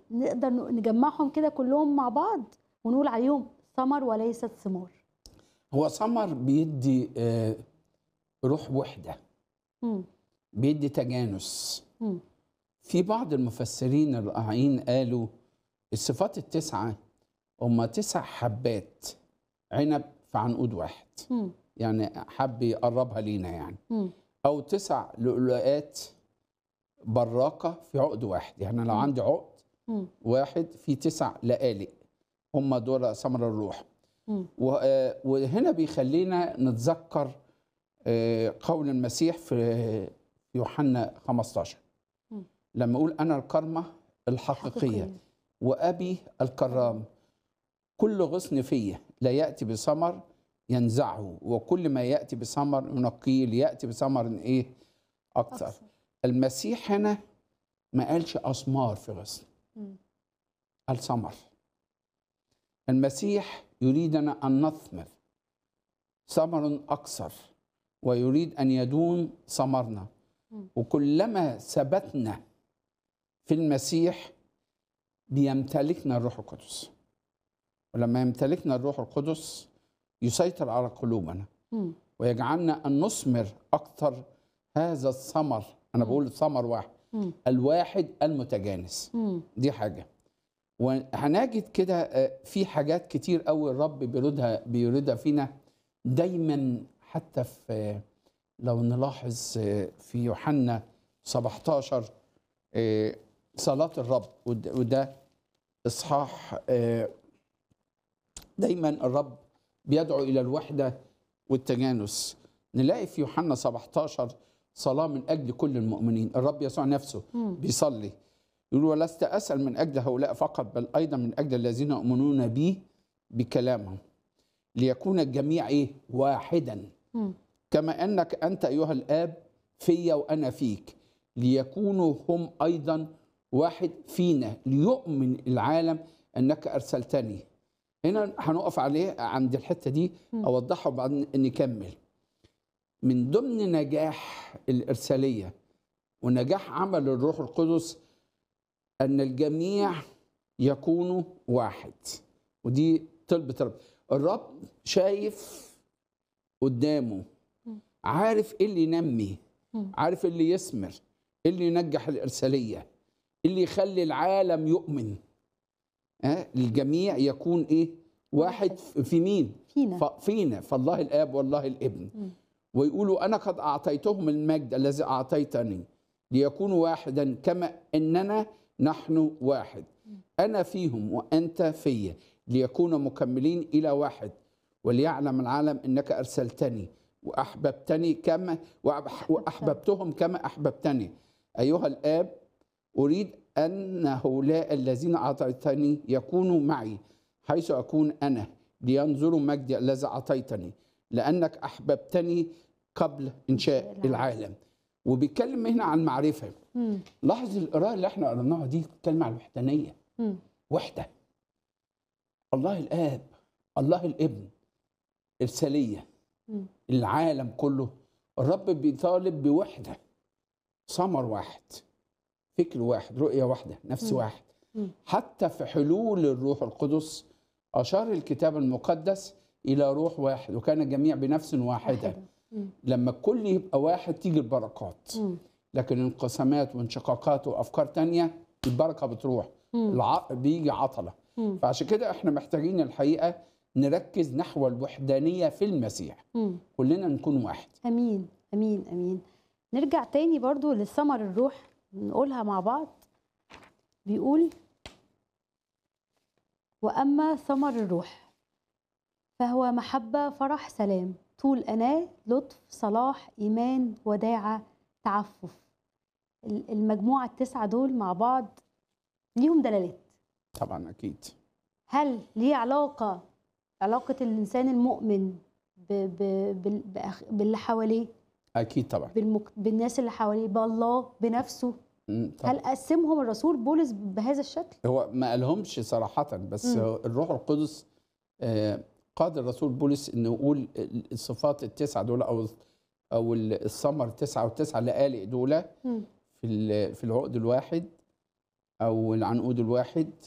نقدر نجمعهم كده كلهم مع بعض ونقول عليهم ثمر وليست ثمار هو ثمر بيدي آه، روح وحده مم. بيدي تجانس مم. في بعض المفسرين الرائعين قالوا الصفات التسعه هم تسع حبات عنب في عنقود واحد مم. يعني حب يقربها لينا يعني مم. او تسع لؤلؤات براقه في عقد واحد يعني لو مم. عندي عقد مم. واحد في تسع لآلئ هم دول ثمر الروح مم. و- آه، وهنا بيخلينا نتذكر آه، قول المسيح في في يوحنا 15 مم. لما يقول انا الكرمه الحقيقيه وابي الكرام كل غصن فيه لا ياتي بثمر ينزعه وكل ما ياتي بثمر ينقيه لياتي بثمر ايه اكثر أكثر. المسيح هنا ما قالش اسمار في غصن مم. قال ثمر المسيح يريدنا ان نثمر ثمر اكثر ويريد ان يدوم ثمرنا مم. وكلما ثبتنا في المسيح بيمتلكنا الروح القدس ولما يمتلكنا الروح القدس يسيطر على قلوبنا مم. ويجعلنا ان نثمر اكثر هذا الثمر انا مم. بقول ثمر واحد مم. الواحد المتجانس مم. دي حاجه وهنجد كده آه، في حاجات كتير قوي الرب بيريدها بيريدها فينا دايما حتى في آه، لو نلاحظ آه، في يوحنا 17 آه، صلاة الرب ود- وده إصحاح آه، دايما الرب بيدعو إلى الوحدة والتجانس نلاقي في يوحنا 17 صلاة من أجل كل المؤمنين الرب يسوع نفسه مم. بيصلي يقول ولست أسأل من أجل هؤلاء فقط بل أيضا من أجل الذين يؤمنون بي بكلامهم ليكون الجميع إيه واحدا مم. كما أنك أنت أيها الآب في وأنا فيك ليكونوا هم أيضا واحد فينا ليؤمن العالم أنك أرسلتني هنا هنقف عليه عند الحتة دي مم. أوضحها وبعدين نكمل من ضمن نجاح الإرسالية ونجاح عمل الروح القدس أن الجميع يكونوا واحد ودي طلبة الرب الرب شايف قدامه مم. عارف ايه اللي ينمي مم. عارف إيه اللي يثمر إيه اللي ينجح الإرسالية إيه اللي يخلي العالم يؤمن ها الجميع يكون ايه واحد في مين فينا ف- فينا فالله الاب والله الابن مم. ويقولوا انا قد اعطيتهم المجد الذي اعطيتني ليكونوا واحدا كما اننا نحن واحد انا فيهم وانت فيا ليكونوا مكملين الى واحد وليعلم العالم انك ارسلتني واحببتني كما وأح- واحببتهم كما احببتني ايها الاب اريد ان هؤلاء الذين اعطيتني يكونوا معي حيث اكون انا لينظروا مجدي الذي اعطيتني لانك احببتني قبل انشاء العالم. العالم وبيتكلم هنا عن معرفه مم. لاحظ القراءه اللي احنا قريناها دي بتتكلم عن الوحدانيه مم. وحده الله الاب الله الابن ارساليه مم. العالم كله الرب بيطالب بوحده ثمر واحد فكر واحد رؤيه واحده نفس مم. واحد مم. حتى في حلول الروح القدس اشار الكتاب المقدس الى روح واحد وكان الجميع بنفس واحده واحدة. مم. لما الكل يبقى واحد تيجي البركات مم. لكن انقسامات وانشقاقات وافكار تانية البركه بتروح مم. الع... بيجي عطله مم. فعشان كده احنا محتاجين الحقيقه نركز نحو الوحدانيه في المسيح مم. كلنا نكون واحد امين امين امين نرجع تاني برضو للثمر الروح نقولها مع بعض بيقول واما ثمر الروح فهو محبه فرح سلام طول اناه لطف صلاح ايمان وداعه تعفف ال- المجموعه التسعه دول مع بعض ليهم دلالات طبعا اكيد هل ليه علاقه علاقه الانسان المؤمن ب ب بال- بأخ- باللي حواليه اكيد طبعا بالمك... بالناس اللي حواليه بالله بنفسه مم، طبعا. هل قسمهم الرسول بولس بهذا الشكل هو ما قالهمش صراحه بس مم. هو الروح القدس آه، قاد الرسول بولس انه يقول الصفات التسعه دول او او الثمر التسعه والتسعه لقالق دول مم. في ال- في العقد الواحد أو العنقود الواحد